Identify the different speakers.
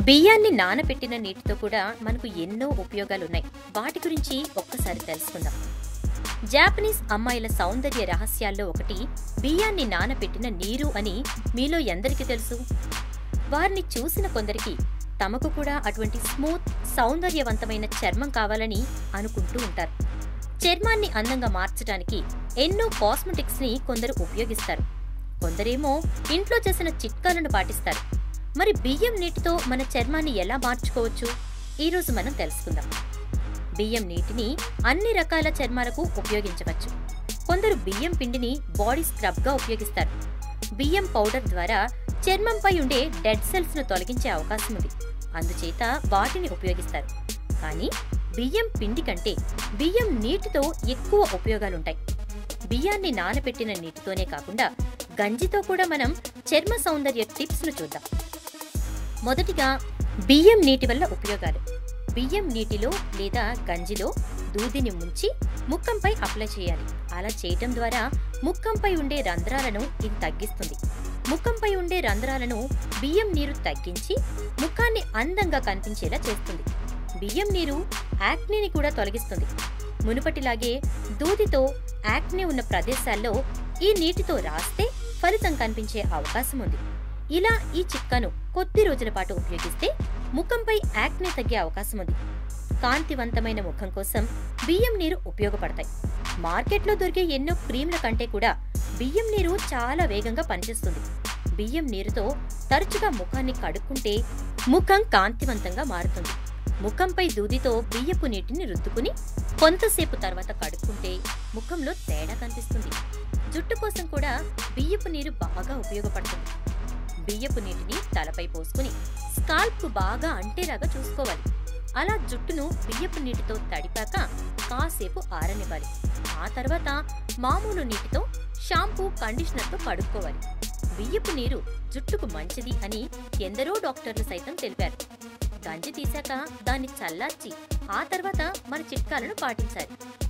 Speaker 1: బియ్యాన్ని నానబెట్టిన నీటితో కూడా మనకు ఎన్నో ఉపయోగాలున్నాయి వాటి గురించి ఒక్కసారి తెలుసుకుందాం జాపనీస్ అమ్మాయిల సౌందర్య రహస్యాల్లో ఒకటి బియ్యాన్ని నానబెట్టిన నీరు అని మీలో ఎందరికీ తెలుసు వారిని చూసిన కొందరికి తమకు కూడా అటువంటి స్మూత్ సౌందర్యవంతమైన చర్మం కావాలని అనుకుంటూ ఉంటారు చర్మాన్ని అందంగా మార్చడానికి ఎన్నో కాస్మెటిక్స్ ని కొందరు ఉపయోగిస్తారు కొందరేమో ఇంట్లో చేసిన చిట్కాలను పాటిస్తారు మరి బియ్యం నీటితో మన చర్మాన్ని ఎలా మార్చుకోవచ్చు ఈరోజు మనం తెలుసుకుందాం బియ్యం నీటిని అన్ని రకాల చర్మాలకు ఉపయోగించవచ్చు కొందరు బియ్యం పిండిని బాడీ స్క్రబ్గా ఉపయోగిస్తారు బియ్యం పౌడర్ ద్వారా చర్మంపై ఉండే డెడ్ సెల్స్ ను తొలగించే అవకాశం ఉంది అందుచేత వాటిని ఉపయోగిస్తారు కానీ బియ్యం పిండి కంటే బియ్యం నీటితో ఎక్కువ ఉపయోగాలుంటాయి బియ్యాన్ని నానబెట్టిన నీటితోనే కాకుండా గంజితో కూడా మనం చర్మ సౌందర్య టిప్స్ ను చూద్దాం మొదటిగా బియ్యం నీటి వల్ల ఉపయోగాలు బియ్యం నీటిలో లేదా గంజిలో దూదిని ముంచి ముఖంపై అప్లై చేయాలి అలా చేయటం ద్వారా ముఖంపై ఉండే రంధ్రాలను ఇది తగ్గిస్తుంది ముఖంపై ఉండే రంధ్రాలను బియ్యం నీరు తగ్గించి ముఖాన్ని అందంగా కనిపించేలా చేస్తుంది బియ్యం నీరు యాక్నేని కూడా తొలగిస్తుంది మునుపటిలాగే దూదితో యాక్నే ఉన్న ప్రదేశాల్లో ఈ నీటితో రాస్తే ఫలితం కనిపించే అవకాశం ఉంది ఇలా ఈ చిట్కాను కొద్ది రోజుల పాటు ఉపయోగిస్తే ముఖంపై యాక్నే తగ్గే అవకాశం ఉంది కాంతివంతమైన ముఖం కోసం బియ్యం నీరు ఉపయోగపడతాయి మార్కెట్లో దొరికే ఎన్నో క్రీంల కంటే కూడా బియ్యం నీరు చాలా వేగంగా పనిచేస్తుంది బియ్యం నీరుతో తరచుగా ముఖాన్ని కడుక్కుంటే ముఖం కాంతివంతంగా మారుతుంది ముఖంపై దూదితో బియ్యపు నీటిని రుద్దుకుని కొంతసేపు తర్వాత కడుక్కుంటే ముఖంలో తేడా కనిపిస్తుంది జుట్టు కోసం కూడా బియ్యపు నీరు బాగా ఉపయోగపడుతుంది బియ్యపు నీటిని తలపై పోసుకుని స్కాల్ప్ బాగా అంటేలాగా చూసుకోవాలి అలా జుట్టును బియ్యపు నీటితో తడిపాక కాసేపు ఆరనివ్వాలి ఆ తర్వాత మామూలు నీటితో షాంపూ కండిషనర్తో కడుక్కోవాలి బియ్యపు నీరు జుట్టుకు మంచిది అని ఎందరో డాక్టర్లు సైతం తెలిపారు గంజి తీశాక దాన్ని చల్లార్చి ఆ తర్వాత మన చిట్కాలను పాటించాలి